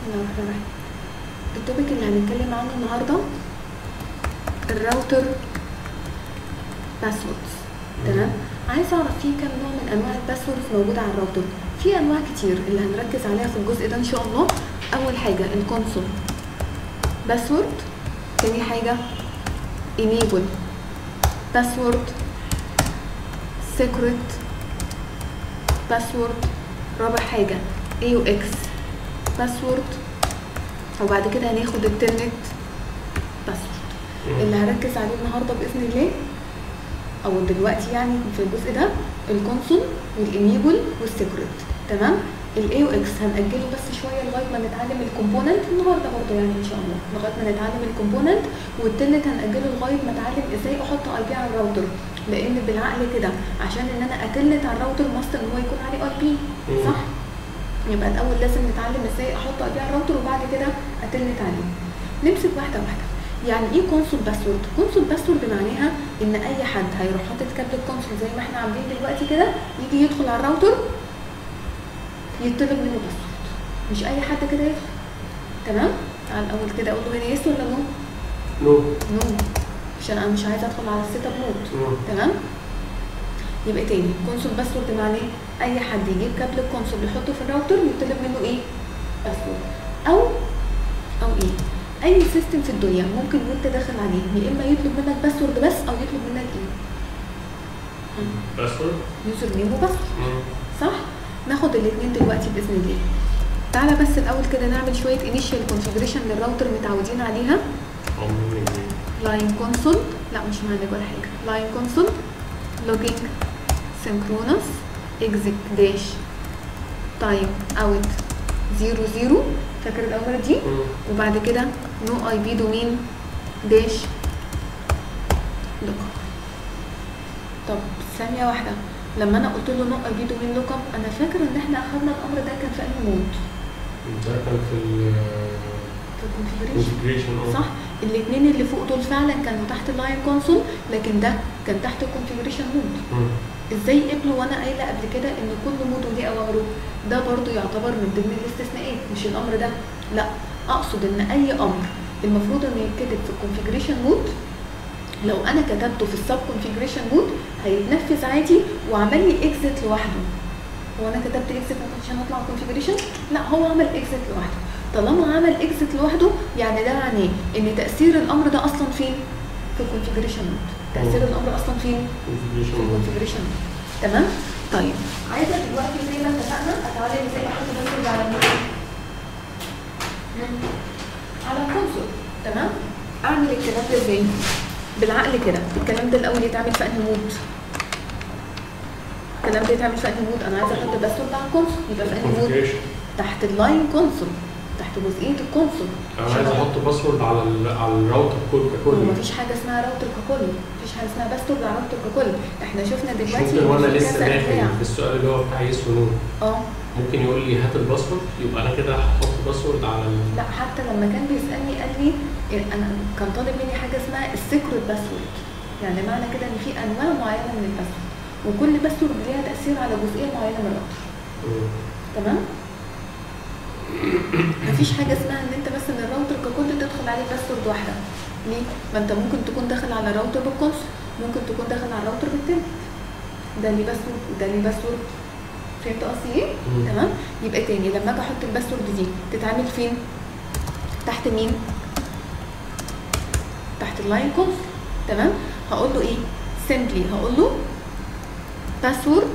الله الرحمن الرحيم التوبيك اللي هنتكلم عنه النهارده الراوتر باسوردز تمام عايز اعرف في كام نوع من انواع الباسوردز موجوده على الراوتر في انواع كتير اللي هنركز عليها في الجزء ده ان شاء الله اول حاجه الكونسول باسورد تاني حاجه enable باسورد secret باسورد رابع حاجه AUX باسورد وبعد كده هناخد التلنت باسورد اللي هركز عليه النهارده باذن الله او دلوقتي يعني في الجزء ده الكونسول والانيبل والسيكريت تمام الاي او اكس هنأجله بس شويه لغايه ما نتعلم الكومبوننت النهارده برضه يعني ان شاء الله لغايه ما نتعلم الكومبوننت والتلت هنأجله لغايه ما اتعلم ازاي احط اي بي على الراوتر لان بالعقل كده عشان ان انا اتلت على الراوتر ماست ان هو يكون عليه اي بي صح يبقى الاول لازم نتعلم ازاي احط اي بي على الراوتر وبعد كده اتلت عليه نمسك واحده واحده يعني ايه كونسول باسورد كونسول باسورد معناها ان اي حد هيروح حاطط كابل الكونسول زي ما احنا عاملين دلوقتي كده يجي يدخل على الراوتر يطلب منه باسورد مش اي حد كده يدخل تمام على الاول كده اقول له هنا يس ولا نو نو نو عشان انا مش عايزه ادخل على السيت اب مود نو تمام يبقى تاني كونسول باسورد معناه اي حد يجيب كابل الكونسول يحطه في الراوتر يطلب منه ايه باسورد او او ايه اي سيستم في الدنيا ممكن وانت داخل عليه يا اما يطلب منك باسورد بس او يطلب منك ايه باسورد يوزر نيم وباسورد صح ناخد الاثنين دلوقتي باذن الله تعالى بس الاول كده نعمل شويه انيشال كونفيجريشن للراوتر متعودين عليها لاين كونسول لا مش مهنج ولا حاجه لاين كونسول لوجينج سينكرونس اكزيك داش تايم اوت زيرو زيرو فاكر الاول دي وبعد كده نو اي بي دومين داش لوك طب ثانيه واحده لما انا قلت له نو اي بي دومين لوك اب انا فاكر ان احنا اخدنا الامر ده كان في انهي مود ده كان في ال في الكونفيجريشن configuration اه صح الاثنين اللي فوق دول فعلا كانوا تحت اللاين كونسول لكن ده كان تحت الكونفيجريشن مود مم. ازاي قبلوا وانا قايله قبل كده ان كل مود وليه اوامره ده برضو يعتبر من ضمن الاستثناءات مش الامر ده لا اقصد ان اي امر المفروض انه يتكتب في الكونفيجريشن مود لو انا كتبته في السب كونفيجريشن مود هيتنفذ عادي وعمل لي اكزit لوحده هو انا كتبت اكزit عشان اطلع كونفيجريشن لا هو عمل اكزit لوحده طالما عمل اكزit لوحده يعني ده معناه ان تاثير الامر ده اصلا فين في الكونفيجريشن مود تاثير مم. الامر اصلا فين configuration في الكونفيجريشن تمام طيب عايزه دلوقتي زي ما اتفقنا اتعلم ازاي احط باسورد على المين على الكونسول تمام اعمل الكلام ده ازاي بالعقل كده الكلام ده الاول يتعمل في انهي مود الكلام ده يتعمل في انهي مود انا عايزه احط باسورد على الكونسول يبقى في انهي مود configuration تحت اللاين كونسول تحت جزئيه الكونسول انا عايز احط باسورد على ال على الراوتر كله هو ككل مفيش حاجه اسمها راوتر ككل مفيش حاجه اسمها باسورد على راوتر ككل احنا شفنا مش دلوقتي ممكن إن وانا في لسه كذا داخل أنواع. في السؤال اللي هو بتاع يس ونو اه ممكن يقول لي هات الباسورد يبقى انا كده هحط باسورد على ال لا حتى لما كان بيسالني قال لي إيه، انا كان طالب مني حاجه اسمها السيكريت باسورد يعني معنى كده ان في انواع معينه من الباسورد وكل باسورد ليها تاثير على جزئيه معينه من الراوتر مم. تمام مفيش حاجه اسمها ان انت مثلا الراوتر ككل تدخل عليه باسورد واحده ليه ما انت ممكن تكون داخل على راوتر بالكونسول ممكن تكون داخل على راوتر بالتلت ده ليه باسورد وده ليه باسورد فهمت قصدي ايه مم. تمام يبقى تاني لما اجي احط الباسورد دي تتعمل فين تحت مين تحت اللاين كونسول تمام هقول له ايه سيمبلي هقول له باسورد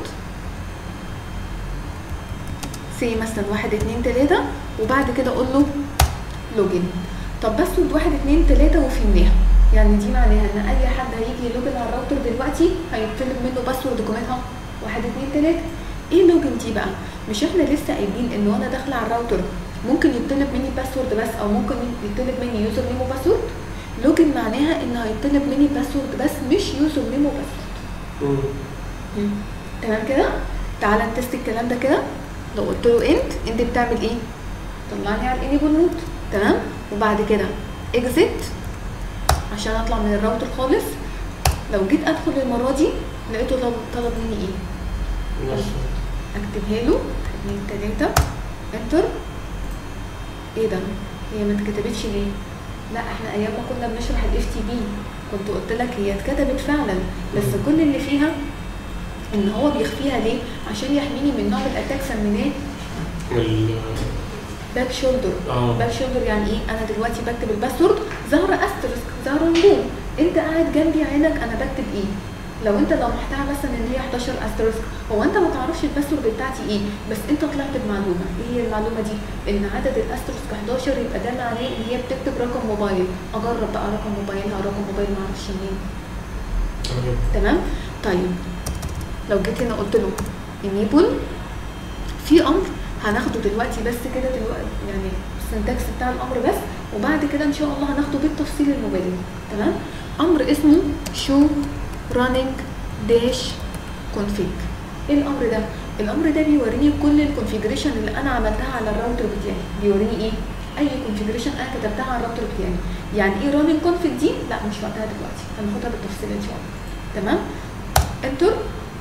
سي مثلا واحد اتنين تلاتة وبعد كده اقول له لوجن طب باسورد واحد اتنين تلاتة وفهمناها يعني دي معناها ان اي حد هيجي يلوجن على الراوتر دلوقتي هيطلب منه باسورد قيمتها واحد اتنين تلاتة ايه لوجن دي بقى مش احنا لسه قايلين ان وانا داخله على الراوتر ممكن يطلب مني باسورد بس او ممكن يطلب مني يوزر نيم وباسورد لوجن معناها ان هيطلب مني باسورد بس مش يوزر نيم وباسورد مم. تمام كده تعالى نتست الكلام ده كده لو قلت له انت انت بتعمل ايه طلعني على الانيبل مود تمام وبعد كده اكزيت عشان اطلع من الراوتر خالص لو جيت ادخل المره دي لقيته طلب, طلب مني ايه نفس اكتبها له اتنين تلاته انتر ايه ده هي ما اتكتبتش ليه لا احنا ايام ما كنا بنشرح الاف تي بي كنت قلت لك هي اتكتبت فعلا بس مم. كل اللي فيها ان هو بيخفيها ليه عشان يحميني من نوع من الاتاك سميناه ال باك شولدر اه باك شولدر يعني ايه انا دلوقتي بكتب الباسورد ظهر استرسك ظهر نجوم انت قاعد جنبي عينك انا بكتب ايه لو انت لمحتها مثلا ان هي 11 استرسك هو انت ما تعرفش الباسورد بتاعتي ايه بس انت طلعت بمعلومه ايه هي المعلومه دي ان عدد الاسترسك 11 يبقى ده معناه ان هي بتكتب رقم موبايل اجرب بقى رقم موبايلها رقم موبايل ما اعرفش منين تمام تمام طيب لو جيت هنا قلت له enable في امر هناخده دلوقتي بس كده دلوقتي يعني السنتكس بتاع الامر بس وبعد كده ان شاء الله هناخده بالتفصيل المبالغ تمام امر اسمه show running dash config ايه الامر ده الامر ده بيوريني كل الكونفيجريشن اللي انا عملتها على الراوتر بتاعي بيوريني ايه اي كونفيجريشن انا كتبتها على الراوتر بتاعي يعني ايه running config دي لا مش وقتها دلوقتي هناخدها بالتفصيل ان شاء الله تمام انتر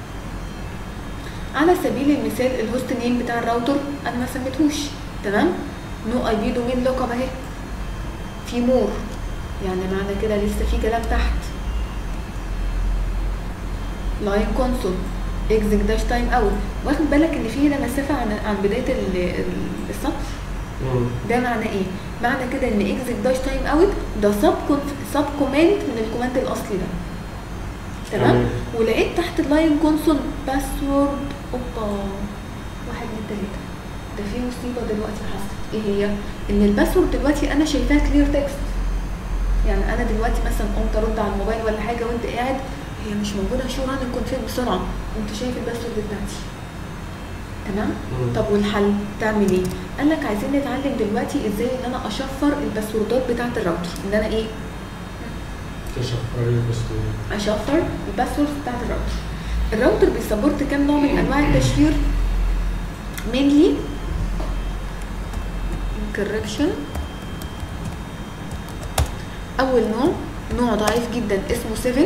على سبيل المثال الهوست نيم بتاع الراوتر انا ما سميتهوش تمام نو اي بي دومين لوك اب اهي في مور يعني معنى كده لسه في كلام تحت لاين كونسول اكزيك داش تايم اوت واخد بالك ان في هنا مسافه عن عن بدايه ال- ال- السطر مم. ده معنى ايه معنى كده ان اكزيك داش تايم اوت ده سب سب كوماند من الكوماند الاصلي ده تمام تمام. ولقيت تحت اللاين كونسول باسورد اوبا واحد من تلاته ده في مصيبه دلوقتي حصلت ايه هي ان الباسورد دلوقتي انا شايفاها كلير تكست يعني انا دلوقتي مثلا قمت ارد على الموبايل ولا حاجه وانت قاعد هي مش موجوده شو ران الكونفيج بسرعه وانت شايف الباسورد بتاعتي تمام مم. طب والحل تعمل ايه قال لك عايزين نتعلم دلوقتي ازاي ان انا اشفر الباسوردات بتاعه الراوتر ان انا ايه تشفري بس اشفر الباسورد بتاعت الراوتر الراوتر بيسبورت كام نوع من انواع التشفير mainly encryption اول نوع نوع ضعيف جدا اسمه 7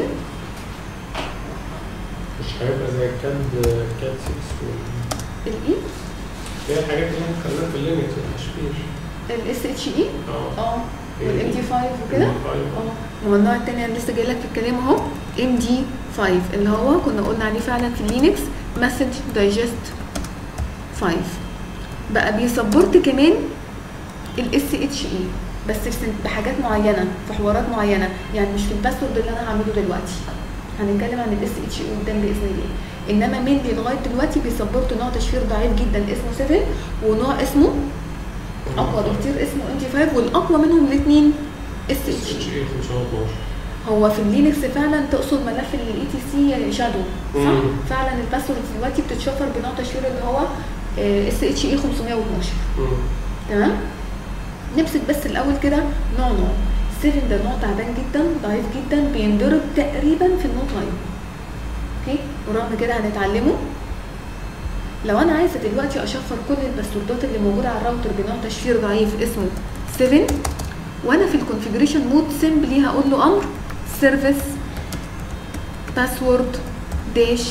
مش هيبقى زي كاد كاد 6 الاي هي الحاجات اللي احنا خدناها في اللينكس والتشفير الاس اتش اي اه اه والام دي 5 وكده اه هو النوع التاني انا لسه جاي لك في الكلام اهو ام دي 5 اللي هو كنا قلنا عليه فعلا في اللينكس مسج دايجست 5 بقى بيسبورت كمان الاس اتش اي بس في سن- بحاجات معينه في حوارات معينه يعني مش في الباسورد اللي انا هعمله دلوقتي هنتكلم عن الاس اتش اي قدام باذن الله انما مينلي لغايه دلوقتي بيسبورت نوع تشفير ضعيف جدا اسمه 7 ونوع اسمه اقوى بكتير اسمه ام دي 5 والاقوى منهم الاثنين اس اس اتش اتش اي اي 512 هو في اللينكس فعلا تقصد ملف الاي تي سي شادو صح؟ مم. فعلا الباسورد دلوقتي بتتشفر بنوع تشفير اللي هو اس اتش اي 512 مم. تمام؟ نمسك بس الاول كده نوع نوع 7 ده نوع تعبان جدا ضعيف جدا بينضرب تقريبا في النوت لاين اوكي ورغم كده هنتعلمه لو انا عايزه دلوقتي اشفر كل الباسوردات اللي موجوده على الراوتر بنوع تشفير ضعيف اسمه 7 وانا في الكونفيجريشن مود سيمبلي هقول له امر سيرفيس باسورد داش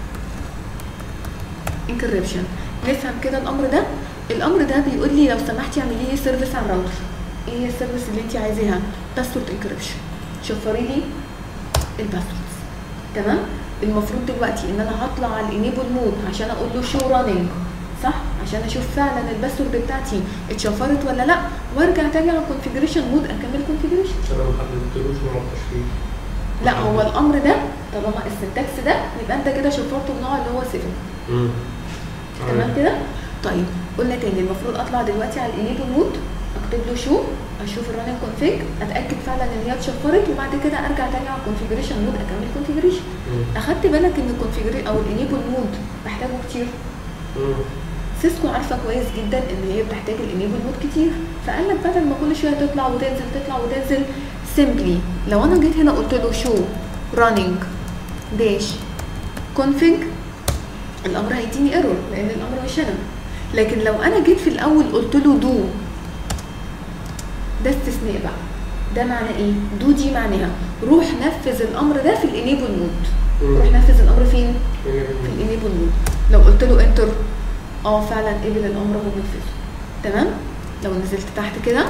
انكريبشن نفهم كده الامر ده الامر ده بيقول لي لو سمحتي اعملي لي سيرفيس على الراوتر ايه هي السيرفيس اللي انت عايزاها باسورد انكريبشن شفري لي الباسوردز تمام المفروض دلوقتي ان انا هطلع على الانيبل مود عشان اقول له شو راننج صح عشان اشوف فعلا الباسورد بتاعتي اتشفرت ولا لا وارجع تاني على الكونفيجريشن مود اكمل كونفيجريشن عشان انا ما حددتلوش نوع التشفير لا هو الامر ده طالما السنتكس ده يبقى انت كده شفرته بنوع اللي هو 7 مم. تمام كده طيب قلنا تاني المفروض اطلع دلوقتي على الانيبل مود اكتب له شو اشوف الراننج كونفيج اتاكد فعلا ان هي اتشفرت وبعد كده ارجع تاني على الكونفيجريشن مود اكمل كونفيجريشن مم. اخدت بالك ان الكونفيجريشن او الانيبل مود بحتاجه كتير مم. سيسكو عارفه كويس جدا ان هي بتحتاج الانيبل مود كتير فقال لك بدل ما كل شويه تطلع وتنزل تطلع وتنزل سيمبلي لو انا جيت هنا قلت له شو راننج داش كونفيج الامر هيديني ايرور لان الامر مش انا لكن لو انا جيت في الاول قلت له دو ده استثناء بقى ده معنى ايه دو دي معناها روح نفذ الامر ده في الانيبل مود مم. روح نفذ الامر فين في مم. الانيبل مود لو قلت له انتر اه فعلا قبل الامر ونفذه تمام لو نزلت تحت كده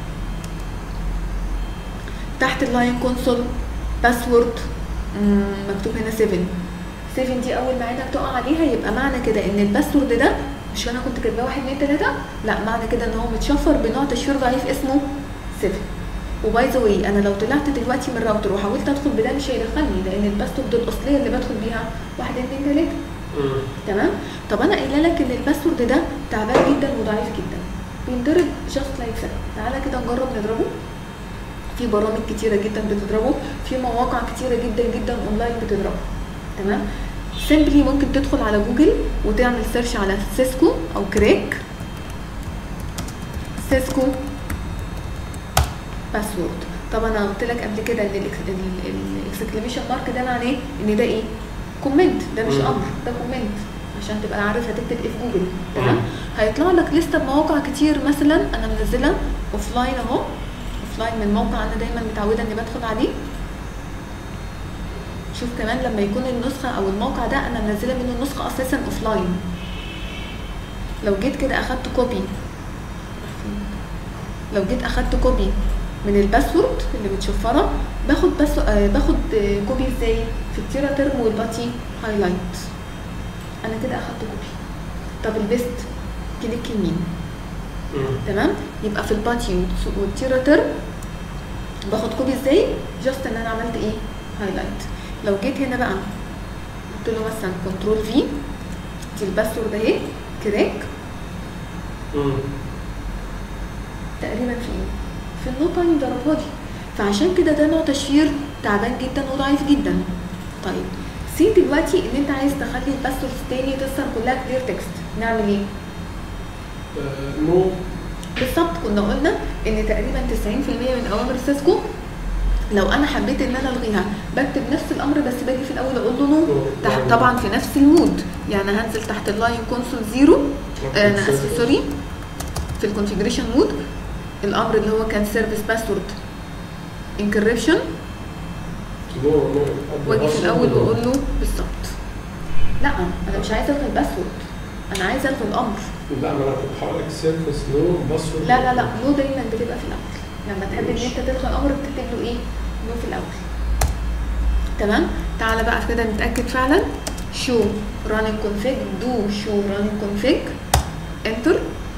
تحت اللاين كونسول باسورد مكتوب هنا 7 7 دي اول ما عينك تقع عليها يبقى معنى كده ان الباسورد ده مش انا كنت كاتباه 1 2 3 لا معنى كده ان هو متشفر بنوع تشفير ضعيف اسمه 7 وباي ذا واي انا لو طلعت دلوقتي من الراوتر وحاولت ادخل بده مش هيدخلني لان الباسورد الاصليه اللي بدخل بيها 1 2 3 مم. تمام طب انا قايله لك ان الباسورد ده تعبان جدا وضعيف جدا بينضرب جاست لايك ذات تعالى كده نجرب نضربه في برامج كتيره جدا بتضربه في مواقع كتيره جدا جدا اونلاين بتضربه تمام سيمبلي ممكن تدخل على جوجل وتعمل سيرش على سيسكو او كريك سيسكو باسورد طبعا انا قلت لك قبل كده ان الاكسكليميشن مارك ده معناه ان ده ايه كومنت ده مش مم. امر ده كومنت عشان تبقى عارف هتكتب ايه في جوجل تمام مم. هيطلع لك لسته بمواقع كتير مثلا انا منزله اوف لاين اهو اوف لاين من موقع انا دايما متعوده اني بدخل عليه شوف كمان لما يكون النسخه او الموقع ده انا منزله منه النسخه اساسا اوف لاين لو جيت كده اخدت كوبي لو جيت اخدت كوبي من الباسورد اللي متشفره باخد بس آه باخد آه، كوبي ازاي في التيرا ترم والباتي هايلايت انا كده اخدت كوبي طب البيست كليك يمين مم. تمام يبقى في الباتي والت- والتيرا ترم باخد كوبي ازاي جاست ان انا عملت ايه هايلايت لو جيت هنا بقى قلت له مثلا كنترول في دي الباسورد اهي كراك مم. تقريبا في ايه في النو تايم ضربها لي فعشان كده ده نوع تشفير تعبان جدا وضعيف جدا طيب سي دلوقتي ان انت عايز تخلي الباسورد تاني تظهر كلها كلير تكست نعمل ايه آه، نو بالظبط كنا قلنا ان تقريبا 90% من اوامر سيسكو لو انا حبيت ان انا الغيها بكتب نفس الامر بس باجي في الاول اقول له نو تحت طبعا في نفس المود يعني هنزل تحت اللاين كونسول زيرو آه، انا اسف سوري في الكونفيجريشن مود الامر اللي هو كان سيرفيس باسورد انكريبشن نو نو واجي في الاول واقول له بالظبط لا انا مش عايزه الغي الباسورد انا عايزه الغي الامر لا ما انا كنت هقول لك سيرفيس نو باسورد لا لا لا نو دايما بتبقى في الاول لما تحب ان انت تلغي الامر بتكتب له ايه نو في الاول تمام تعالى بقى كده نتاكد فعلا شو running config do show running config enter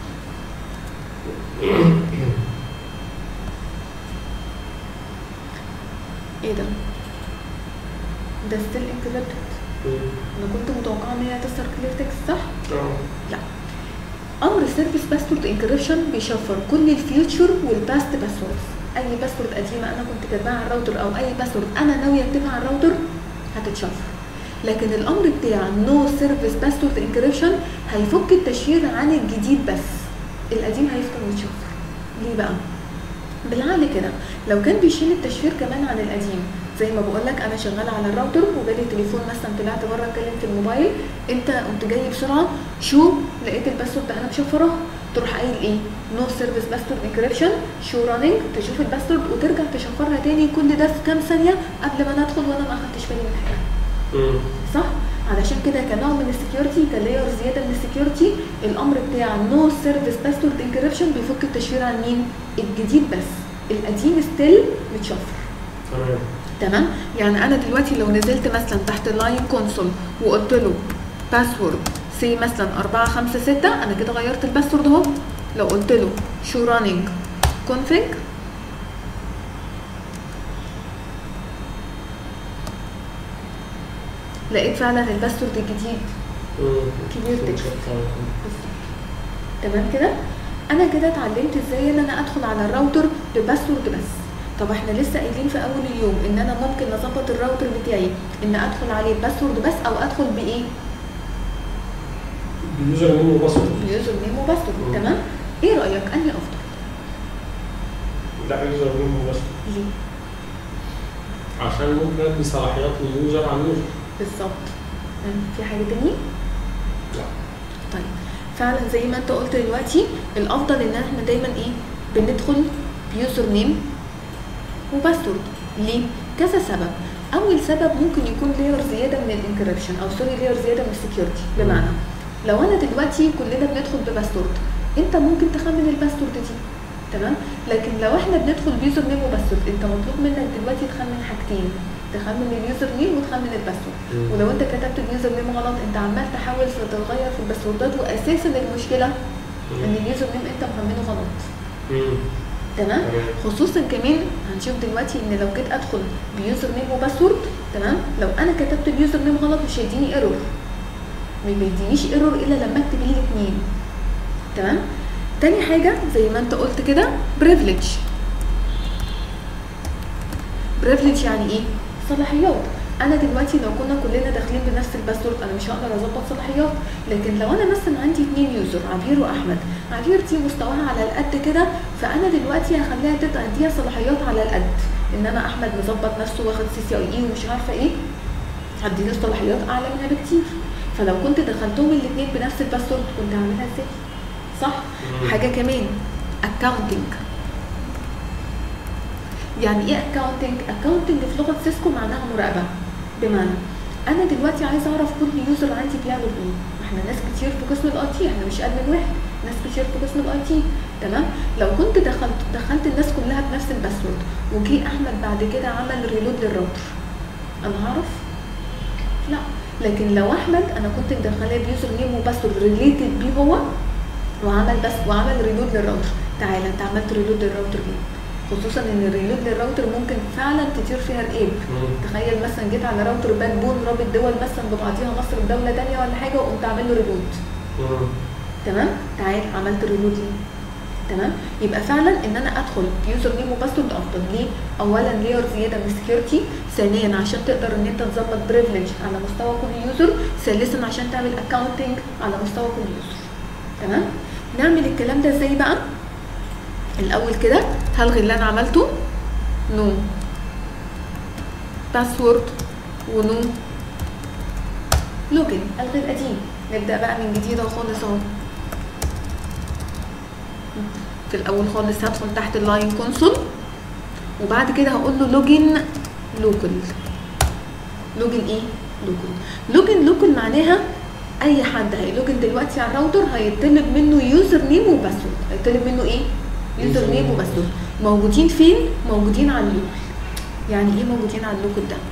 ايه ده ده ستيل انكريبتد انا كنت متوقعه ان هي هتظهر كلير تكست صح اه لا امر سيرفيس باسورد انكريبشن بيشفر كل الفيوتشر والباست باسوردز اي باسورد قديمه انا كنت كاتباها على الراوتر او اي باسورد انا ناويه اكتبها على الراوتر هتتشفر لكن الامر بتاع نو سيرفيس باسورد انكريبشن هيفك التشفير عن الجديد بس القديم هيفضل متشفر ليه بقى بالعقل كده لو كان بيشيل التشفير كمان عن القديم زي ما بقول لك انا شغاله على الراوتر وجالي تليفون مثلا طلعت بره اتكلم في الموبايل انت قمت جاي بسرعه شو لقيت الباسورد ده انا مشفراه تروح قايل ايه نو سيرفيس باسورد انكريبشن شو راننج تشوف الباسورد وترجع تشفرها تاني كل ده في كام ثانيه قبل ما انا ادخل وانا ما اخدتش بالي من حاجه مم. صح علشان كده كنوع من السكيورتي كلاير زياده من السكيورتي الامر بتاع نو سيرفيس باسورد انكريبشن بيفك التشفير عن مين الجديد بس القديم ستيل متشفر تمام تمام يعني انا دلوقتي لو نزلت مثلا تحت اللاين كونسول وقلت له باسورد سي مثلا 4 5 6 انا كده غيرت الباسورد اهو لو قلت له شو راننج config لقيت فعلا الباسورد الجديد مم. كبير تكست. طيب. تمام كده انا كده اتعلمت ازاي ان انا ادخل على الراوتر بباسورد بس طب احنا لسه قايلين في اول اليوم ان انا ممكن اظبط الراوتر بتاعي ان ادخل عليه باسورد بس او ادخل بايه اليوزر نيم وباسورد بيوزر نيم وباسورد مم. تمام ايه رايك انهي افضل لا يوزر نيم وباسورد ليه عشان ممكن ادي صلاحيات لليوزر عن اليوزر بالظبط مم. في حاجه تاني لا طيب فعلا زي ما انت قلت دلوقتي الافضل ان احنا دايما ايه بندخل بيوزر نيم وباسورد ليه كذا سبب اول سبب ممكن يكون لير زياده من الانكريبشن او سوري لير زياده من السكيورتي بمعنى لو انا دلوقتي كلنا بندخل بباسورد انت ممكن تخمن الباسورد دي تمام لكن لو احنا بندخل بيوزر نيم وباسورد انت مطلوب منك دلوقتي تخمن حاجتين تخمن اليوزر نيم وتخمن الباسورد مم. ولو انت كتبت اليوزر نيم غلط انت عمال تحاول تتغير في الباسوردات واساسا المشكله ان اليوزر نيم انت مخمنه غلط مم. تمام تمام. خصوصا كمان هنشوف دلوقتي ان لو جيت ادخل بيوزر نيم وباسورد تمام لو انا كتبت اليوزر نيم غلط مش هيديني ايرور ما بيدينيش ايرور الا لما اكتب الاثنين تمام تاني حاجه زي ما انت قلت كده بريفليج بريفليج يعني ايه صلاحيات انا دلوقتي لو كنا كلنا داخلين بنفس الباسورد انا مش هقدر اظبط صلاحيات لكن لو انا مثلا عندي اتنين يوزر عبير واحمد عبير دي مستواها على القد كده فانا دلوقتي هخليها تبقى اديها صلاحيات على القد انما احمد مظبط نفسه واخد سي سي اي اي ومش عارفه ايه هديله صلاحيات اعلى منها بكتير فلو كنت دخلتهم الاثنين بنفس الباسورد كنت هعملها ازاي صح مم. حاجه كمان accounting يعني ايه accounting accounting في لغه سيسكو معناها مراقبه بمعنى انا دلوقتي عايزه اعرف كل يوزر عندي بيعمل ايه احنا ناس كتير في قسم الاي تي احنا مش ادمن واحد ناس كتير في قسم الاي تي تمام لو كنت دخلت دخلت الناس كلها بنفس الباسورد وجي احمد بعد كده عمل ريلود للراوتر انا هعرف لا لكن لو احمد انا كنت مدخلاه بيوزر نيم وباسورد ريليتد بيه هو وعمل بس وعمل ريلود للراوتر تعالى انت عملت ريلود للراوتر ليه خصوصا ان الريلود للراوتر ممكن فعلا تطير فيها الاب مم. تخيل مثلا جيت على راوتر باك بون رابط دول مثلا ببعضيها مصر بدوله تانية ولا حاجه وقمت عامل له ريلود مم. تمام تعال عملت ريلود ليه تمام يبقى فعلا ان انا ادخل يوزر نيم وباسورد افضل ليه اولا لير زياده من السكيورتي ثانيا عشان تقدر ان انت تظبط بريفليج على مستوى كل يوزر ثالثا عشان تعمل اكاونتنج على مستوى كل يوزر تمام نعمل الكلام ده ازاي بقى الاول كده هلغي اللي انا عملته نو باسورد ونو لوجن الغي القديم نبدا بقى من جديد خالص اهو في الاول خالص هدخل تحت اللاين كونسول وبعد كده هقول له لوجن لوكال لوجن ايه لوكال لوجن لوكال معناها اي حد هيلوجن دلوقتي على الراوتر هيطلب منه يوزر نيم وباسورد هيطلب منه ايه يوزر User نيم name وباسورد موجودين فين موجودين على اللوكال يعني ايه موجودين على اللوكال ده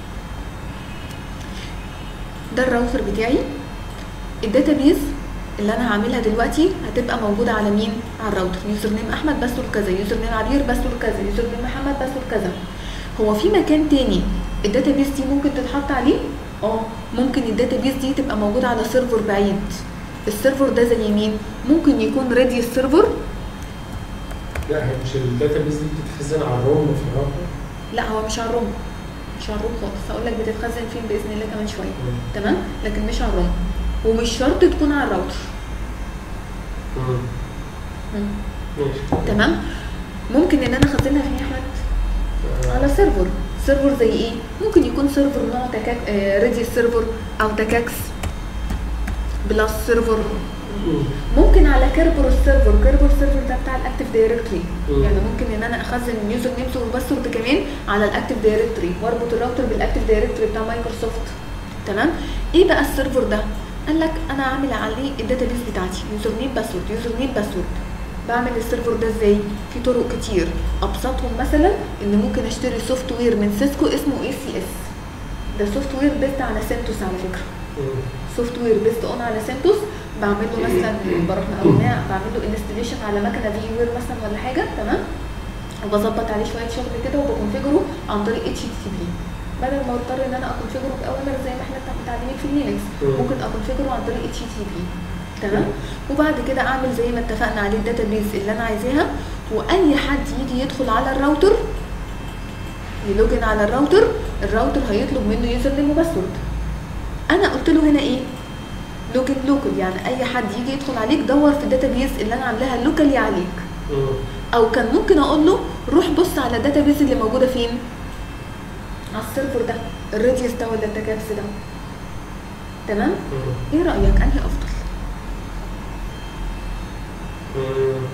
ده الراوتر بتاعي الداتابيز اللي انا هعملها دلوقتي هتبقى موجوده على مين على الراوتر يوزر نيم احمد باسورد كذا يوزر نيم عبير باسورد كذا يوزر نيم محمد باسورد كذا هو في مكان تاني الداتابيز دي ممكن تتحط عليه اه ممكن الداتابيز دي تبقى موجوده على سيرفر بعيد السيرفر ده زي مين ممكن يكون راديوس سيرفر لا هي مش الداتابيز دي بتتخزن على الروم في الراوتر لا هو مش على الروم مش على الروم خالص هقول لك بتتخزن فين باذن الله كمان شويه تمام لكن مش على الروم ومش شرط تكون على الراوتر مم. مم. ماشي تمام ممكن ان انا اخزنها فين يا احمد على سيرفر سيرفر زي ايه ممكن يكون سيرفر نوع تكاك آه ريدي سيرفر او تكاكس بلس سيرفر مم. ممكن على كيربروس سيرفر كيربروس سيرفر ده بتاع الاكتيف دايركتوري مم. يعني ممكن ان انا اخزن اليوزر نيمز والباسورد كمان على الاكتيف دايركتوري واربط الراوتر بالاكتيف دايركتوري بتاع مايكروسوفت تمام ايه بقى السيرفر ده قال لك انا عامل عليه الداتابيس بتاعتي يوزر نيم باسورد يوزر نيم باسورد بعمل السيرفر ده ازاي في طرق كتير ابسطهم مثلا ان ممكن اشتري سوفت وير من سيسكو اسمه اي سي اس ده سوفت وير بيست على سنتوس على فكره مم. سوفت وير بيست اون على سنتوس بعمل له مثلا بروح مقوماه بعمل له انستليشن على مكنه في وير مثلا ولا حاجه تمام وبظبط عليه شويه شغل كده وبكونفيجره عن طريق اتش تي بي بدل ما اضطر ان انا اكونفيجره باوامر زي ما احنا متعلمين في لينكس مم. ممكن اكونفيجره عن طريق اتش تي بي تمام وبعد كده اعمل زي ما اتفقنا عليه الداتابيز اللي انا عايزاها واي حد يجي يدخل على الراوتر يلوجن على الراوتر الراوتر هيطلب منه يوزر نيم وباسورد انا قلت له هنا ايه لوجن لوكال يعني اي حد يجي يدخل عليك دور في الداتابيز اللي انا عاملاها لوكالي عليك مم. او كان ممكن اقول له روح بص على الداتابيز اللي موجوده فين على السيرفر ده الراديوس ده ولا التكابس ده تمام مم. ايه رايك انهي افضل مم.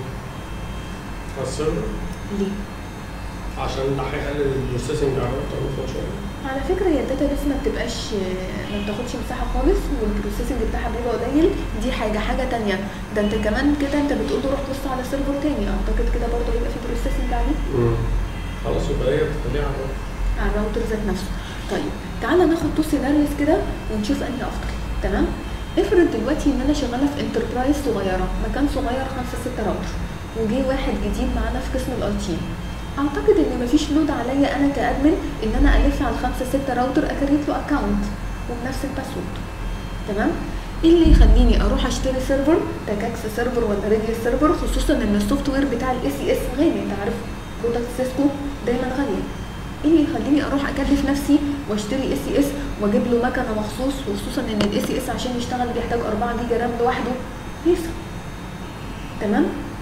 على السيرفر ليه عشان ده هيقلل البروسيسنج على الراوتر مثلا شويه على فكره هي الداتا بيس ما بتبقاش ما بتاخدش مساحه خالص والبروسيسنج بتاعها بيبقى قليل دي حاجه حاجه تانية ده انت كمان كده انت بتقول له روح بص على سيرفر تاني اعتقد كده برضه هيبقى في بروسيسنج عليه مم. خلاص يبقى هي بتخليها على الوقت. على الراوتر ذات نفسه طيب تعالى ناخد تو سيناريوز كده ونشوف انهي افضل تمام افرض دلوقتي ان انا شغاله في انتربرايز صغيره مكان صغير خمسة ستة راوتر وجي واحد جديد معانا في قسم الاي تي اعتقد ان مفيش لود عليا انا كادمن ان انا الف على الخمسة ستة راوتر اكريت له اكونت وبنفس الباسورد تمام ايه اللي يخليني اروح اشتري سيرفر تاكاكس سيرفر ولا ريديو سيرفر خصوصا ان السوفت وير بتاع الاي سي اس غالي انت عارف برودكت سيسكو دايما غاليه ايه اللي يخليني اروح اكلف نفسي واشتري اي سي اس واجيب له مكنه مخصوص وخصوصا ان الاي سي اس عشان يشتغل بيحتاج 4 جيجا رام لوحده هيصه تمام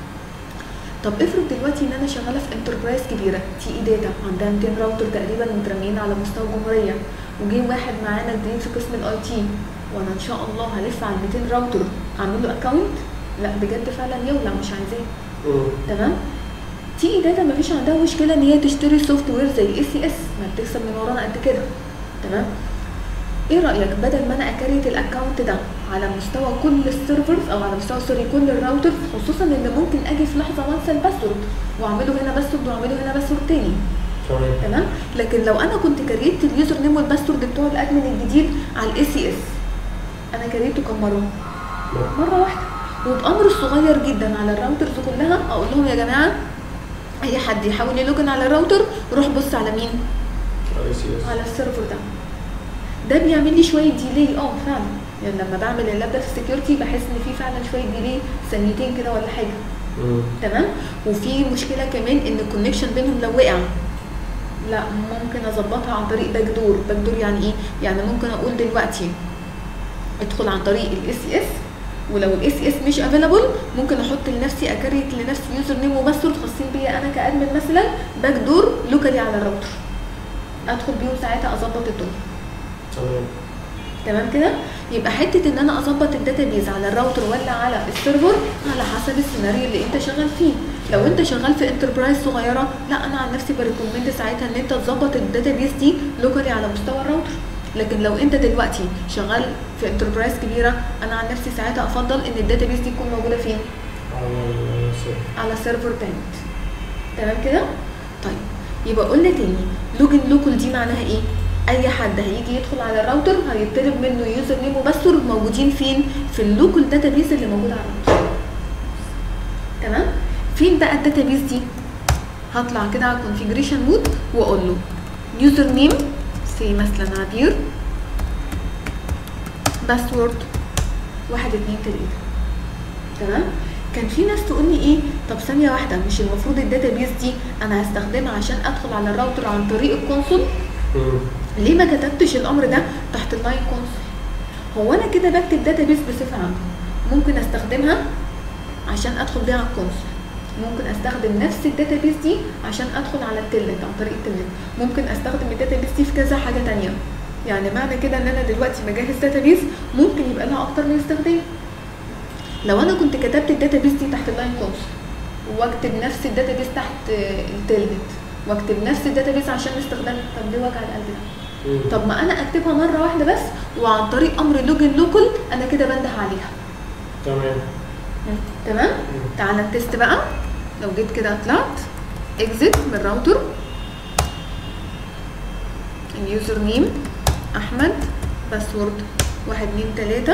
طب افرض دلوقتي ان انا شغاله في انتربرايز كبيره تي اي داتا عندها 200 راوتر تقريبا مترميين على مستوى الجمهوريه وجه واحد معانا جديد في قسم الاي تي وانا ان شاء الله هلف على 200 راوتر اعمل له اكونت لا بجد فعلا يولع مش عايزاه مم. تمام تي اي داتا مفيش عندها مشكله ان هي تشتري سوفت وير زي الاي سي اس ما بتكسب من ورانا قد كده تمام ايه رايك بدل ما انا اكريت الاكونت ده على مستوى كل السيرفرز او على مستوى سوري كل الراوترز خصوصا ان ممكن اجي في لحظه وانسى الباسورد واعمله هنا باسورد واعمله هنا باسورد تاني تمام تمام لكن لو انا كنت كريت اليوزر نيم والباسورد بتوع الادمن الجديد على الاي سي اس انا كريته كم مره مره واحده وبامر صغير جدا على الراوترز كلها اقول لهم يا جماعه اي حد يحاول يلوجن على الراوتر روح بص على مين اي سي اس على السيرفر ده ده بيعمل لي شويه ديلي اه فعلا يعني لما بعمل اللاب ده في السكيورتي بحس ان في فعلا شويه ديلي ثانيتين كده ولا حاجه مم. تمام وفي مشكله كمان ان الكونكشن بينهم لو وقع لا ممكن اظبطها عن طريق باك دور باك دور يعني ايه يعني ممكن اقول دلوقتي ادخل عن طريق الاي سي اس ولو الاي سي اس مش افيلابل ممكن احط لنفسي اكريت لنفسي يوزر نيم وباسورد خاصين بيا انا كادمن مثلا باك دور لوكالي على الراوتر ادخل بيهم ساعتها اظبط الدنيا تمام تمام كده يبقى حته ان انا اظبط الداتابيز على الراوتر ولا على السيرفر على حسب السيناريو اللي انت شغال فيه لو انت شغال في انتربرايز صغيره لا انا عن نفسي بريكومند ساعتها ان انت تظبط الداتابيز دي لوكالي على مستوى الراوتر لكن لو انت دلوقتي شغال في انتربرايز كبيره انا عن نفسي ساعتها افضل ان الداتابيز دي تكون موجوده فين على السيرفر على سيرفر تاني تمام كده طيب يبقى قلنا تاني لوجن لوكال دي معناها ايه اي حد هيجي يدخل على الراوتر هيطلب منه يوزر نيم وباسورد موجودين فين في اللوكال داتابيز اللي موجوده على الراوتر تمام فين بقى الداتابيز دي هطلع كده على الكونفيجريشن مود واقول له يوزر نيم سي مثلا عبير باسورد واحد اتنين تلاته تمام كان في ناس تقول لي ايه طب ثانيه واحده مش المفروض الداتابيز دي انا هستخدمها عشان ادخل على الراوتر عن طريق الكونسول مم. ليه ما كتبتش الامر ده تحت اللاين كونسول هو انا كده بكتب داتابيز بصفه عامه ممكن استخدمها عشان ادخل بيها على الكونسول ممكن استخدم نفس الداتابيز دي عشان ادخل على التلنت عن طريق التلنت ممكن استخدم الداتابيز دي في كذا حاجه تانية يعني معنى كده ان انا دلوقتي بجهز داتابيز ممكن يبقى لها اكتر من استخدام لو انا كنت كتبت الداتابيز دي تحت اللاين كونسول واكتب نفس الداتابيز تحت التلنت واكتب نفس الداتابيز عشان استخدام طب ليه وجع القلب ده مم. طب ما انا اكتبها مره واحده بس وعن طريق امر لوجن لوكال انا كده بنده عليها تمام تمام مم. تعالى التست بقى لو جيت كده طلعت اكزit من الراوتر اليوزر نيم احمد باسورد واحد اتنين تلاته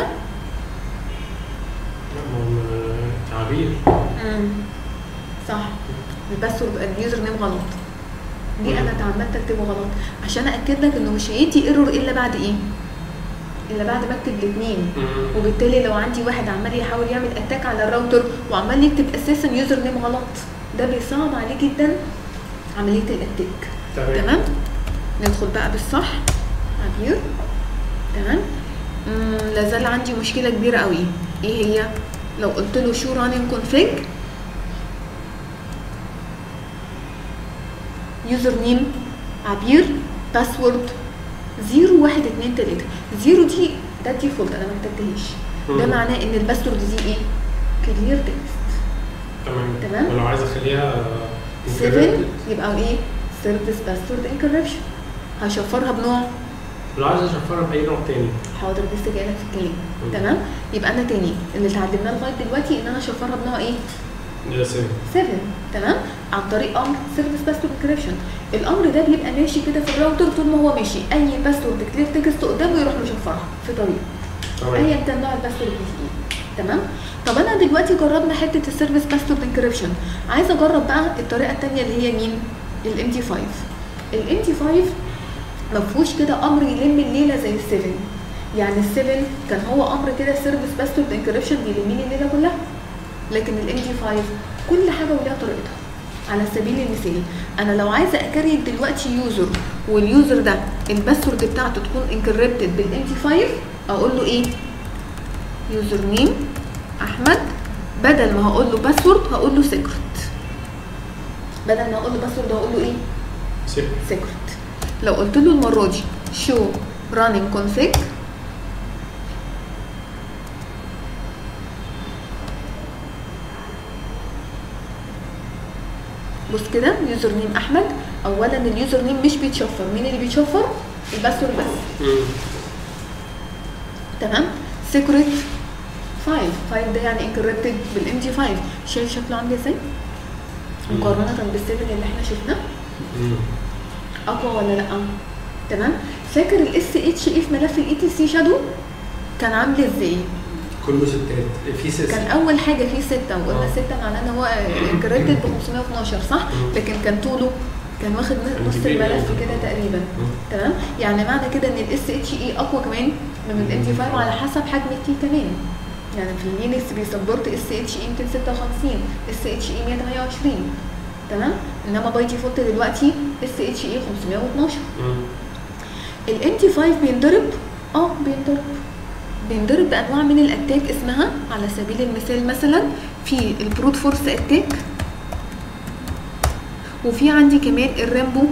لا ما هو تعبير مم. صح الباسورد اليوزر نيم غلط دي مم. انا اتعمدت اكتبه غلط عشان ااكد لك انه مش هيدي ايرور الا بعد ايه الا بعد ما اكتب الاثنين مم. وبالتالي لو عندي واحد عمال يحاول يعمل اتاك على الراوتر وعمال يكتب اساسا يوزر نيم غلط ده بيصعب عليه جدا عمليه الاتاك تمام ندخل بقى بالصح عبير تمام مم، لازال عندي مشكله كبيره قوي ايه هي لو قلت له شو رانين كونفيج يوزر نيم عبير باسورد زيرو واحد اتنين تلاته زيرو دي ده الديفولت انا ما كتبتهاش ده مم. معناه ان الباسورد دي ايه كلير تكست تمام تمام. ولو عايز اخليها 7 encrypted. يبقى ايه سيرفيس باسورد انكربشن هشفرها بنوع لو عايز اشفرها باي نوع تاني حاضر لسه جايلك في الكلام مم. تمام يبقى انا تاني اللي اتعلمناه لغايه دلوقتي ان انا اشفرها بنوع ايه ده سهل 7 تمام عن طريق امر سيرفيس باسورد انكريبشن الامر ده بيبقى ماشي كده في الراوتر طول ما هو ماشي اي باسورد كلير تكست قدامه يروح مشفرها في طريقه تمام ايا كان نوع الباسورد اللي فيه تمام طب انا دلوقتي جربنا حته السيرفيس باسورد انكريبشن عايزه اجرب بقى الطريقه الثانيه اللي هي مين الام تي 5 الام تي 5 ما فيهوش كده امر يلم الليله زي ال7 يعني ال7 كان هو امر كده سيرفيس باسورد انكريبشن بيلم لي الليله كلها لكن الام تي 5 كل حاجه وليها طريقتها على سبيل المثال انا لو عايزه اكريت دلوقتي يوزر واليوزر ده الباسورد بتاعته تكون انكريبتد بالام تي 5 اقول له ايه يوزر نيم احمد بدل ما هقول له باسورد هقول له سيكرت بدل ما اقول له باسورد هقول له ايه سهل سيكرت لو قلت له المره دي شو رانينج config بص كده يوزر نيم احمد اولا اليوزر نيم مش بيتشفر مين اللي بيتشفر الباسورد بس مم. تمام سيكريت فايل فايل ده يعني انكريبتد بالام جي 5 شايف شكله عامل ازاي مقارنه بالسيفن اللي احنا شفناه مم. اقوى ولا لا تمام فاكر الاس اتش اي في ملف الاي تي سي شادو كان عامل ازاي كله ستات في سيس كان اول حاجه فيه ستة وقلنا آه. ستة معناه ان هو انكريبتد ب 512 صح مم. لكن كان طوله كان واخد نص كبير الملف أوي. كده تقريبا مم. تمام يعني معنى كده ان الاس اتش اي اقوى كمان من الام جي 5 على حسب حجم التي كمان يعني في اللينكس بيسبورت اس اتش اي 256 اس اتش اي 128 تمام انما باي ديفولت دلوقتي اس اتش اي 512 مم. الام تي 5 بينضرب اه بينضرب بينضرب بانواع من الاتاك اسمها على سبيل المثال مثلا في البروت فورس اتاك وفي عندي كمان الرامبو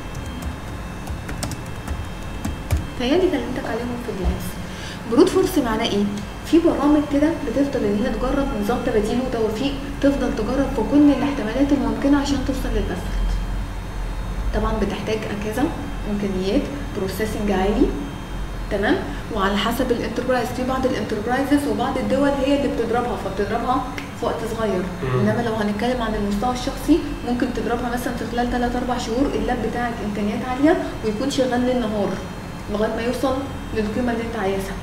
تهيألي كلمتك عليهم في الجهاز بروت فورس معناه ايه؟ في برامج كده بتفضل ان هي تجرب نظام تباديل وتوفيق تفضل تجرب في كل الاحتمالات الممكنه عشان توصل للباسورد طبعا بتحتاج اجهزه امكانيات بروسيسنج عالي تمام وعلى حسب الانتربرايز في بعض الانتربرايزز وبعض الدول هي اللي بتضربها فبتضربها في وقت صغير مم. انما لو هنتكلم عن المستوى الشخصي ممكن تضربها مثلا في خلال 3 4 شهور اللاب بتاعك امكانيات عاليه ويكون شغال ليل نهار لغايه ما يوصل للقيمه اللي انت عايزها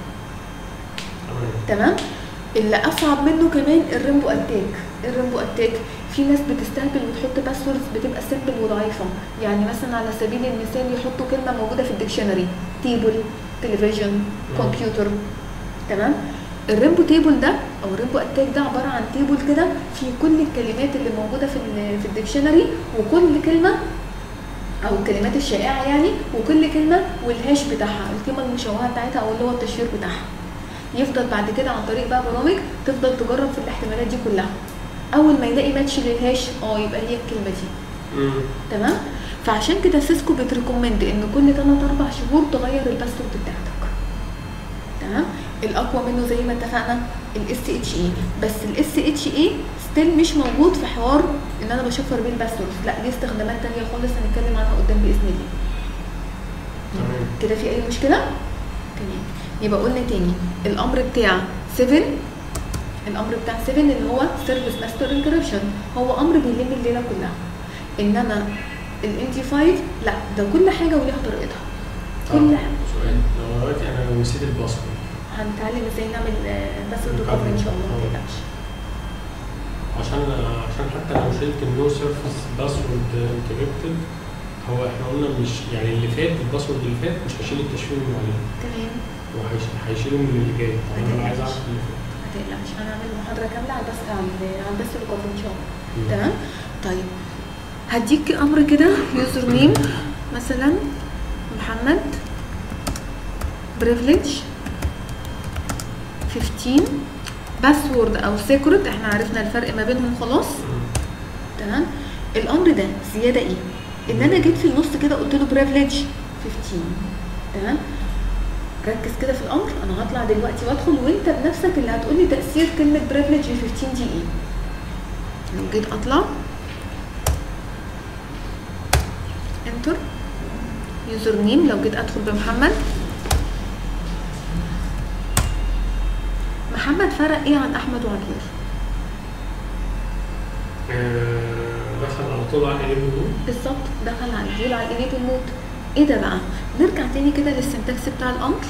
تمام تمام اللي اصعب منه كمان الريمبو اتاك الريمبو اتاك في ناس بتستهبل وتحط باسوردز بتبقى سيمبل وضعيفه يعني مثلا على سبيل المثال يحطوا كلمه موجوده في الديكشنري تيبل تلفزيون كمبيوتر تمام الريمبو تيبل ده او الريمبو اتاك ده عباره عن تيبل كده في كل الكلمات اللي موجوده في ال- في الديكشنري وكل كلمه او الكلمات الشائعه يعني وكل كلمه والهاش بتاعها القيمه المشوهه بتاعتها او اللي هو التشفير بتاعها يفضل بعد كده عن طريق بقى برامج تفضل تجرب في الاحتمالات دي كلها اول ما يلاقي ماتش للهاش اه يبقى هي الكلمه دي مم. تمام فعشان كده سيسكو بتريكومند ان كل 3 4 شهور تغير الباسورد بتاعتك تمام الاقوى منه زي ما اتفقنا الاس اتش اي بس الاس اتش اي ستيل مش موجود في حوار ان انا بشفر بيه الباسورد لا ليه استخدامات تانية خالص هنتكلم عنها قدام باذن الله تمام كده في اي مشكله تمام يبقى قلنا تاني الامر بتاع 7 الامر بتاع 7 اللي هو سيرفيس ماستر انكريبشن هو امر بيلم الليله كلها انما الان تي 5 لا ده كل حاجه وليها طريقتها كل طب سؤال لو دلوقتي انا نسيت الباسورد هنتعلم ازاي نعمل باسورد ريكفري ان شاء الله ما تقلقش عشان عشان حتى لو شلت النو سيرفيس باسورد انكريبتد هو احنا قلنا مش يعني اللي فات الباسورد اللي فات مش هيشيل التشفير من عليه تمام وهيشيله من اللي جاي طب انا عايز اعرف اللي فات ما تقلقش انا هعمل محاضره كامله على بس على على الباسورد ريكفري ان شاء الله مم. تمام طيب هديك امر كده يوزر نيم مثلا محمد بريفليج 15 باسورد او سيكرت احنا عرفنا الفرق ما بينهم خلاص مم. تمام الامر ده زياده ايه ان انا جيت في النص كده قلت له بريفليج 15 تمام ركز كده في الامر انا هطلع دلوقتي وادخل وانت بنفسك اللي هتقولي تاثير كلمه بريفليج 15 دي ايه لو جيت اطلع انتر يوزر نيم لو جيت ادخل بمحمد محمد فرق ايه عن احمد وعبير آه، دخل على طول على انيبل مود بالظبط دخل على الديل على الانيبل مود ايه ده بقى نرجع تاني كده للسنتكس بتاع الامر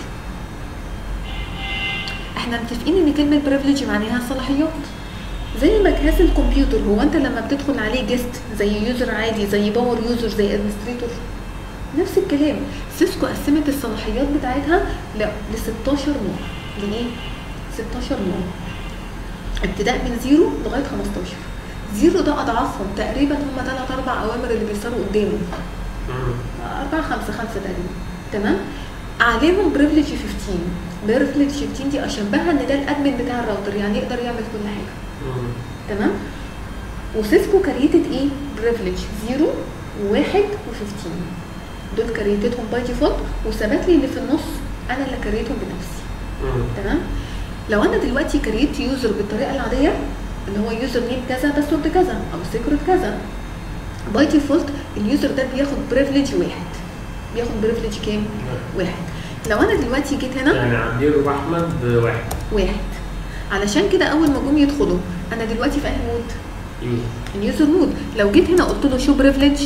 احنا متفقين ان كلمه بريفليج معناها صلاحيات زي ما جهاز الكمبيوتر هو انت لما بتدخل عليه جيست زي يوزر عادي زي باور يوزر زي ادمنستريتور نفس الكلام سيسكو قسمت الصلاحيات بتاعتها ل ل 16 نوع لايه 16 نوع ابتداء من زيرو لغايه 15 زيرو ده اضعافهم تقريبا هم ثلاث اربع اوامر اللي بيصيروا قدامه أربعة خمسة خمسة تقريبا تمام عليهم بريفليج 15 بريفليج 15 دي أشبهها إن ده الأدمن بتاع الراوتر يعني يقدر يعمل كل حاجة تمام وسيسكو كريتد إيه بريفليج 0 وواحد و15 دول كريتتهم باي ديفولت وثبت لي اللي في النص أنا اللي كريتهم بنفسي تمام لو أنا دلوقتي كريت يوزر بالطريقة العادية اللي هو يوزر نيم كذا باسورد كذا أو سيكرت كذا باي ديفولت اليوزر ده بياخد بريفليج واحد بياخد بريفليج كام؟ واحد لو انا دلوقتي جيت هنا يعني عبير واحمد واحد واحد علشان كده اول ما جم يدخلوا انا دلوقتي في انهي مود؟ يوزر اليوزر مود لو جيت هنا قلت له شو بريفليج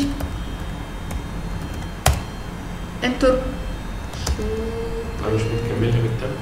انتر انا مش متكملها بالتالي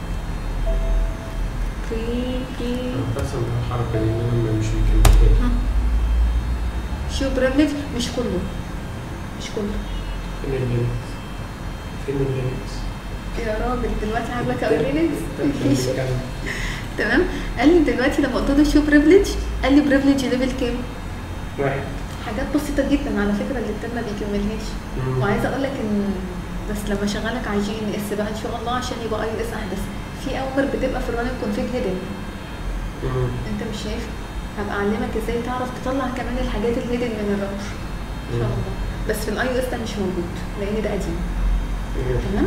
بريفليج انا بحسن الحركه دي ان انا مش مكملها شو بريفليج مش كله مش كله فين اللينكس فين اللينكس يا راجل دلوقتي عاجبك قوي لينكس بنتكلم. تمام قال لي دلوقتي لما قلت له شو بريفليج قال لي بريفليج ليفل كام واحد حاجات بسيطه جدا على فكره اللي الترم ما بيكملهاش مم. وعايزه اقول لك ان بس لما شغالك على جي ان اس بقى ان شاء الله عشان يبقى اي اس احدث في اوامر بتبقى في الراننج كونفيج هيدن مم. انت مش شايف هبقى اعلمك ازاي تعرف تطلع كمان الحاجات الهيدن من الراوتر ان شاء الله بس في الاي او اس ده مش موجود لان ده قديم تمام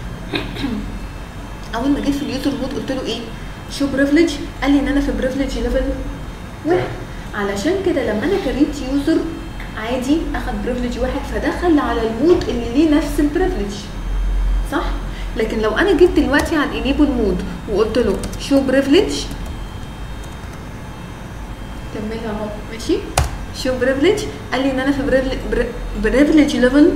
اول ما جيت في اليوزر مود قلت له ايه شو بريفليج قال لي ان انا في بريفليج ليفل واحد علشان كده لما انا كريت يوزر عادي اخد بريفليج واحد فدخل على المود اللي ليه نفس البريفليج صح لكن لو انا جيت دلوقتي على الانيبل مود وقلت له شو بريفليج كملها اهو ماشي شو بريفليج قال لي ان انا في بريفليج ليفل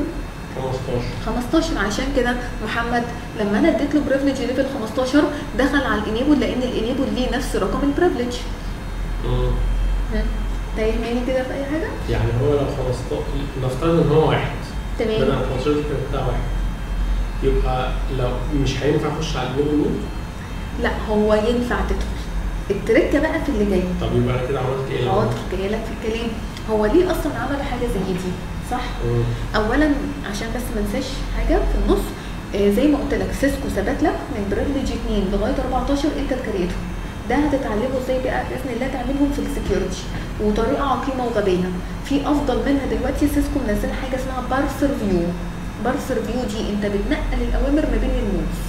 15 15 عشان كده محمد لما انا اديت له بريفليج ليفل 15 دخل على الانيبل لان الانيبل ليه نفس رقم البريفليج مم. تايهماني كده في اي حاجه يعني هو لو 15 نفترض ان هو واحد بدل تمام 15 دي كانت بتاع واحد يبقى لو مش هينفع اخش على الجيم مود لا هو ينفع تدخل التركه بقى في اللي جاي طب يبقى انا كده عملت ايه؟ حاضر جايه لك في الكلام هو ليه اصلا عمل حاجه زي دي صح مم. اولا عشان بس ما انساش حاجه في النص آه، زي ما قلت لك سيسكو ثبت لك من بريفليج 2 لغايه 14 انت الكريتور ده هتتعلمه ازاي بقى باذن الله تعملهم في السكيورتي وطريقه عقيمه وغبيه في افضل منها دلوقتي سيسكو منزله حاجه اسمها بارسر فيو بارسر فيو دي انت بتنقل الاوامر ما بين المودز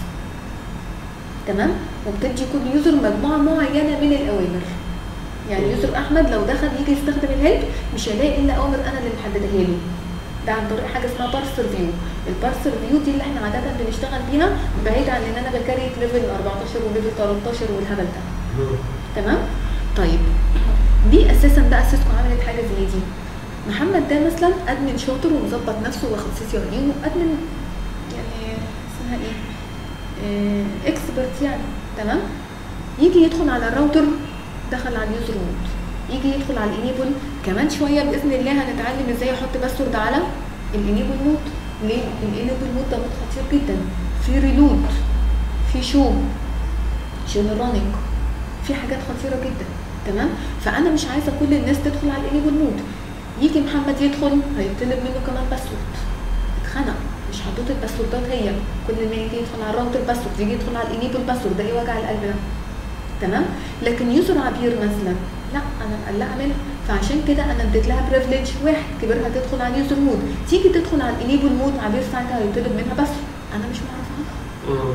تمام وبتدي كل يوزر مجموعه معينه من الاوامر يعني يوزر احمد لو دخل يجي يستخدم الهيلب مش هيلاقي الا اوامر انا اللي محددها له ده عن طريق حاجه اسمها بارسر فيو البارسر فيو دي اللي احنا عاده بنشتغل بيها بعيد عن ان انا بكريت ليفل 14 وليفل 13 والهبل ده مم. تمام طيب دي اساسا بقى سيسكو عملت حاجه زي دي محمد ده مثلا ادمن شاطر ومظبط نفسه واخد سي سي ار وادمن يعني اسمها ايه آه اكسبرت يعني تمام يجي يدخل على الراوتر دخل على اليوزر مود يجي يدخل على الانيبل كمان شويه باذن الله هنتعلم ازاي احط باسورد على الانيبل مود ليه الانيبل مود ده مود خطير جدا في ريلود في شو جنرالينج في حاجات خطيره جدا تمام فانا مش عايزه كل الناس تدخل على الانيبل مود يجي محمد يدخل هيطلب منه كمان باسورد اتخنق مش حاطط الباسوردات هي كل ما يجي يدخل على الراوتر باسورد يجي يدخل على الانيبل باسورد ده ايه وجع القلب ده تمام لكن يوزر عبير مثلا لا انا مقلقه منها فعشان كده انا اديت لها بريفليج واحد كبرها تدخل على اليوزر مود تيجي تدخل على الانيبل مود عبير ساعتها هيطلب منها باسورد انا مش معرفها مم.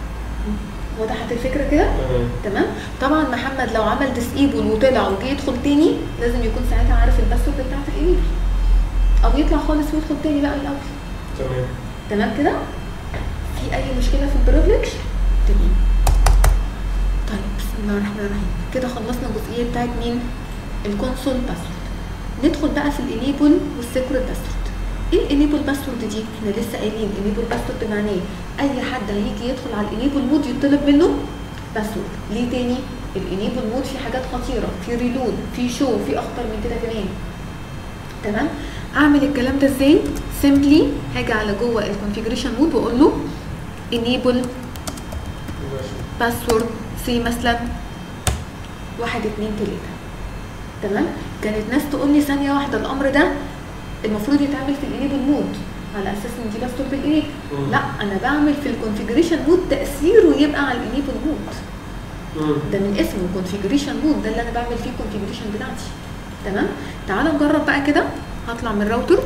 وضحت الفكره كده تمام تمام طبعا محمد لو عمل ديسيبل وطلع وجي يدخل تاني لازم يكون ساعتها عارف الباسورد بتاعت الايميل او يطلع خالص ويدخل تاني بقى من الاول تمام تمام كده في اي مشكله في البريفليج تمام طيب بسم الله الرحمن الرحيم كده خلصنا الجزئيه بتاعت مين الكونسول باسورد ندخل بقى في الانيبل والسيكريت باسورد ايه الانيبل باسورد دي احنا لسه قايلين انيبل باسورد معناه اي حد هيجي يدخل على الانيبل مود يطلب منه باسورد ليه تاني الانيبل مود في حاجات خطيره في ريلود في شو في اخطر من كده كمان تمام اعمل الكلام ده ازاي سيمبلي هاجي على جوه الكونفيجريشن مود واقول له انيبل باسورد سي مثلا واحد اتنين تلاته تمام كانت ناس تقول لي ثانيه واحده الامر ده المفروض يتعمل في الانيبل مود على اساس ان دي باسورد الانيبل مم. لا انا بعمل في الكونفيجريشن مود تاثيره يبقى على الانيبل مود مم. ده من اسمه كونفيجريشن مود ده اللي انا بعمل فيه الكونفيجريشن بتاعتي تمام تعالى نجرب بقى كده هطلع من الراوتر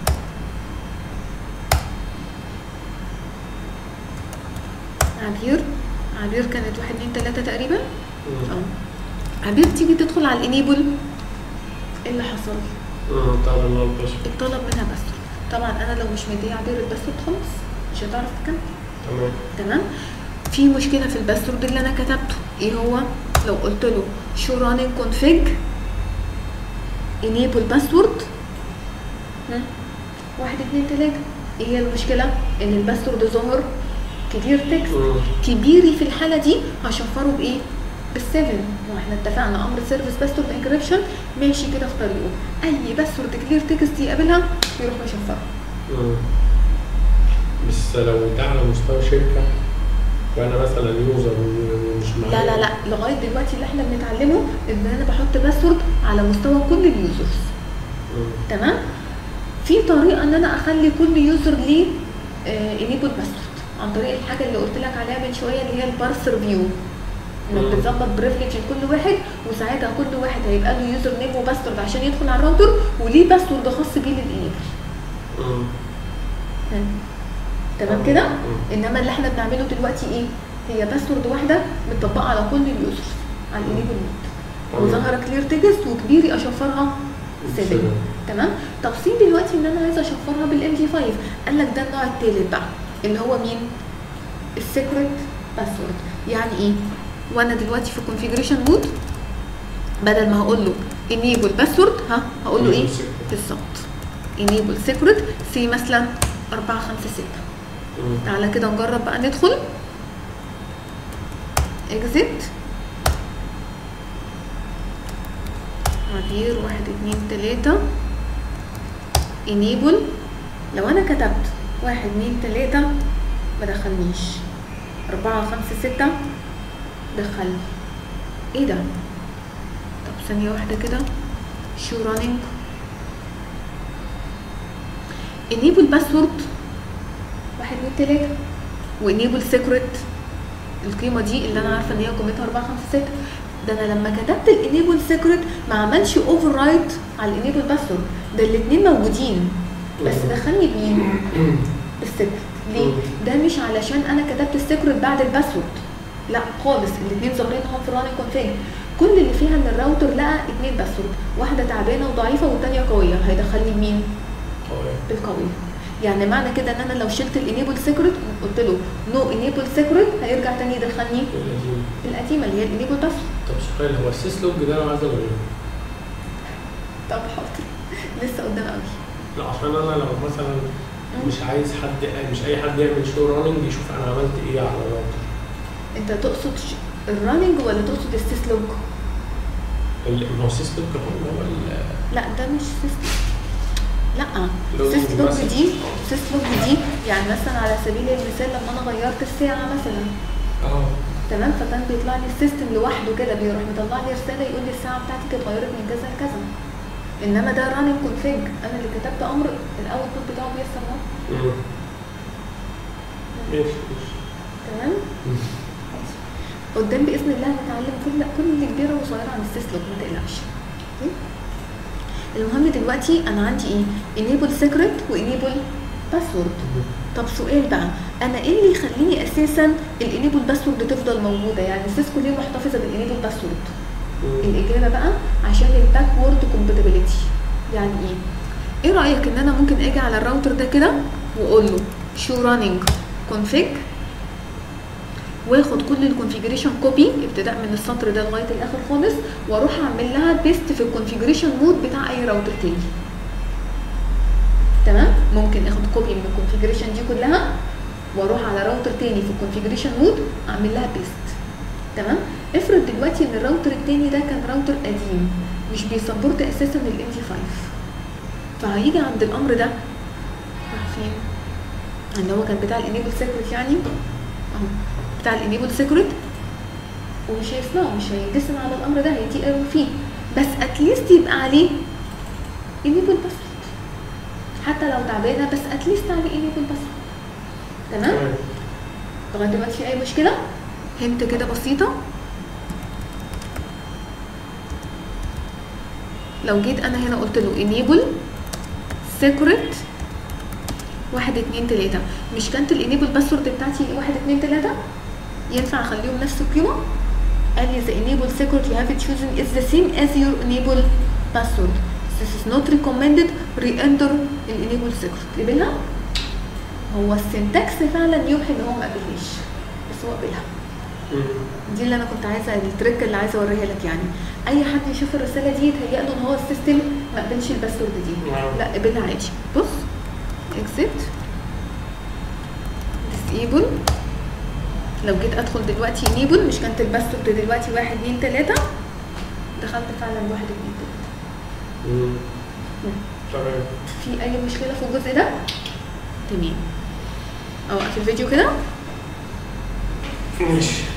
عبير عبير كانت واحد اتنين تلاته تقريبا مم. اه عبير تيجي تدخل على الانيبل ايه اللي حصل؟ مم. طبعا ما قلتش. اتطلب منها باسورد طبعا انا لو مش مديه عبير الباسورد خلاص مش هتعرف تكمل تمام تمام في مشكله في الباسورد اللي انا كتبته ايه هو لو قلت له شو رانينج كونفيج انيبل باسورد واحد اتنين تلاته ايه هي المشكله ان الباسورد ظاهر كبير تكست مم. كبيري في الحاله دي هشفره بايه بالسيفن واحنا اتفقنا امر سيرفيس باسورد انكريبشن ماشي كده في طريقه اي باسورد كلير تكست يقابلها يروح مشفره مم. بس لو ده على مستوى شركة وأنا مثلا يوزر ومش معايا لا لا لا لغايه دلوقتي اللي احنا بنتعلمه ان انا بحط باسورد على مستوى كل اليوزرز مم. تمام في طريقه ان انا اخلي كل يوزر ليه انيبل باسورد عن طريق الحاجه اللي قلت لك عليها من شويه اللي هي البارسر فيو انك مم. بتظبط بريفليج لكل واحد وساعتها كل واحد هيبقى له يوزر نيم وباسورد عشان يدخل على الراوتر وليه باسورد خاص بيه للانيبل مم. تمام مم. كده مم. انما اللي احنا بنعمله دلوقتي ايه هي باسورد واحده متطبقه على كل اليوزرز على الانيبل مود تمام. وظاهره كلير تكست وكبيري اشفرها 7 سبعة. تمام طب سين دلوقتي ان انا عايزه اشفرها بالام دي 5 قال لك ده النوع الثالث بقى اللي هو مين السيكريت باسورد يعني ايه وانا دلوقتي في الكونفيجريشن مود بدل ما هقول له enable باسورد ها هقول له ايه Enable secret. بالظبط enable secret سي مثلا 4 5 6 مم. تعالى كده نجرب بقى ندخل exit عبير واحد اتنين تلاتة enable لو انا كتبت واحد اتنين تلاتة ما دخلنيش اربعة خمسة ستة دخلني ايه ده طب ثانية واحدة كده شو running enable password واحد اتنين تلاتة وانيبل سيكريت القيمه دي اللي انا عارفه ان هي قيمتها 4 5 6 ده انا لما كتبت الانيبل سيكريت ما عملش اوفر رايت على الانيبل باسورد ده الاثنين موجودين بس دخلني بمين؟ بالسيكريت ليه؟ ده مش علشان انا كتبت السيكريت بعد الباسورد لا خالص الاثنين ظاهرين هم في راني كونفيج كل اللي فيها ان الراوتر لقى اثنين باسورد واحده تعبانه وضعيفه والثانيه قويه هيدخلني بمين؟ قوية. بالقوي يعني معنى كده ان انا لو شلت الانيبل سيكريت وقلت له نو انيبل سيكريت هيرجع تاني يدخلني القديم. القديمه اللي هي الانيبل بس طب سؤال هو السيس لوج ده انا عايز اغيره طب حاضر لسه قدام قوي لا عشان انا لو مثلا مش عايز حد مش اي حد يعمل شو راننج يشوف انا عملت ايه على الراوتر انت تقصد ش- الرننج ولا تقصد السيس لوج ال- ما هو السيس لوج هو هو ال- لا ده مش سيس لا لوج سيس لوج مثلا. دي سيس لوج دي يعني مثلا على سبيل المثال لما انا غيرت الساعه مثلا اه تمام فكان بيطلع لي السيستم لوحده كده بيروح مطلع لي رساله يقول لي الساعه بتاعتك اتغيرت من كذا لكذا انما ده راننج كونفيج انا اللي كتبت امر الاول كود بتاعه بيحصل اهو مم. ماشي ماشي تمام قدام باذن الله هنتعلم كل كل كبيره وصغيره عن السيسلوك ما تقلقش أوكي؟ المهم دلوقتي انا عندي ايه enable secret وenable password طب سؤال بقى انا ايه اللي يخليني اساسا الانيبل باسورد تفضل موجوده يعني سيسكو ليه محتفظه بالانيبل باسورد مم. الاجابه بقى عشان الباكورد كومباتيبلتي يعني ايه ايه رايك ان انا ممكن اجي على الراوتر ده كده واقول له شو راننج config واخد كل الكونفيجريشن كوبي ابتداء من السطر ده لغايه الاخر خالص واروح اعمل لها بيست في الكونفيجريشن مود بتاع اي راوتر تاني تمام ممكن اخد كوبي من الكونفيجريشن دي كلها واروح على راوتر تاني في الكونفيجريشن مود اعمل لها بيست تمام افرض دلوقتي ان الراوتر التاني ده كان راوتر قديم مش بيسبورت اساسا الام دي 5 فهيجي عند الامر ده راح فين اللي هو كان بتاع الانيبل سيكريت يعني اهو بتاع الانيبل سيكريت ومش هيسمعه مش هيجسم على الامر ده هيدي ايرور فيه بس اتليست يبقى عليه انيبل باسورد حتى لو تعبانه بس اتليست عليه انيبل باسورد تمام تمام لغايه دلوقتي في اي مشكله هنت كده بسيطه لو جيت انا هنا قلت له enable secret واحد اتنين تلاتة مش كانت الانيبل باسورد بتاعتي واحد اتنين تلاتة ينفع اخليهم نفس القيمة قال لي the enable secret you have chosen is the same as your enable password this is not recommended re-enter الانيبل secret قبلها هو السنتكس فعلا يوحي ان هو ما قبلهاش بس هو قبلها مم. دي اللي انا كنت عايزه التريك اللي عايزه اوريها لك يعني اي حد يشوف الرساله دي يتهيأ له ان هو السيستم ما قبلش الباسورد دي نعم. لا قبلها عادي بص اكسبت disable لو جيت ادخل دلوقتي enable مش كانت الباسورد دلوقتي واحد اتنين تلاته دخلت فعلا واحد اتنين تلاته مم. تمام في اي مشكله في الجزء ده تمام اوقف الفيديو كده ماشي